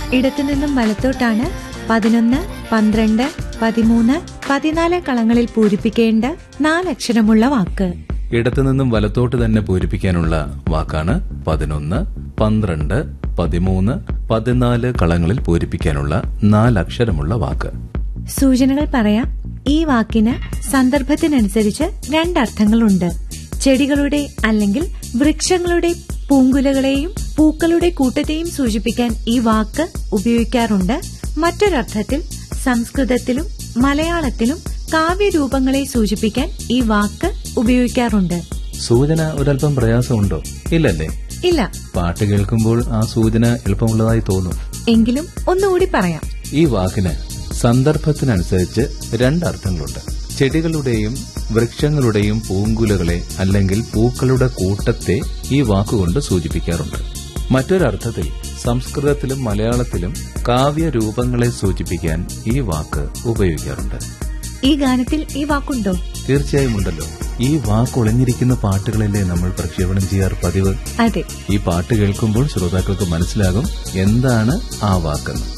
ഇടത്തുനിന്നും വലത്തോട്ടാണ് പതിനൊന്ന് പന്ത്രണ്ട് പതിമൂന്ന് പതിനാല് കളങ്ങളിൽ പൂരിപ്പിക്കേണ്ട നാലക്ഷരമുള്ള വാക്ക് ഇടത്തുനിന്നും വലത്തോട്ട് തന്നെ പൂരിപ്പിക്കാനുള്ള വാക്കാണ് പതിനൊന്ന് പന്ത്രണ്ട് പതിമൂന്ന് പതിനാല് കളങ്ങളിൽ പൂരിപ്പിക്കാനുള്ള നാലക്ഷരമുള്ള വാക്ക് സൂചനകൾ പറയാം ഈ വാക്കിന് സന്ദർഭത്തിനനുസരിച്ച് രണ്ടർത്ഥങ്ങളുണ്ട് ചെടികളുടെ അല്ലെങ്കിൽ വൃക്ഷങ്ങളുടെ പൂങ്കുലകളെയും പൂക്കളുടെ കൂട്ടത്തെയും സൂചിപ്പിക്കാൻ ഈ വാക്ക് ഉപയോഗിക്കാറുണ്ട് മറ്റൊരർത്ഥത്തിൽ സംസ്കൃതത്തിലും മലയാളത്തിലും കാവ്യരൂപങ്ങളെ സൂചിപ്പിക്കാൻ ഈ വാക്ക് ഉപയോഗിക്കാറുണ്ട് സൂചന ഒരല്പം പ്രയാസമുണ്ടോ ഇല്ലല്ലേ ഇല്ല പാട്ട് കേൾക്കുമ്പോൾ ആ സൂചന എളുപ്പമുള്ളതായി തോന്നും എങ്കിലും ഒന്നുകൂടി പറയാം ഈ വാക്കിന് സന്ദർഭത്തിനനുസരിച്ച് രണ്ടർത്ഥങ്ങളുണ്ട് ചെടികളുടെയും വൃക്ഷങ്ങളുടെയും പൂങ്കുലകളെ അല്ലെങ്കിൽ പൂക്കളുടെ കൂട്ടത്തെ ഈ വാക്കുകൊണ്ട് സൂചിപ്പിക്കാറുണ്ട് മറ്റൊരർത്ഥത്തിൽ സംസ്കൃതത്തിലും മലയാളത്തിലും കാവ്യരൂപങ്ങളെ സൂചിപ്പിക്കാൻ ഈ വാക്ക് ഉപയോഗിക്കാറുണ്ട് ഈ ഗാനത്തിൽ ഈ വാക്കുണ്ടോ തീർച്ചയായും ഉണ്ടല്ലോ ഈ വാക്ക് ഒളിഞ്ഞിരിക്കുന്ന പാട്ടുകളല്ലേ നമ്മൾ പ്രക്ഷേപണം ചെയ്യാറ് പതിവ് അതെ ഈ പാട്ട് കേൾക്കുമ്പോൾ ശ്രോതാക്കൾക്ക് മനസ്സിലാകും എന്താണ് ആ വാക്കെന്ന്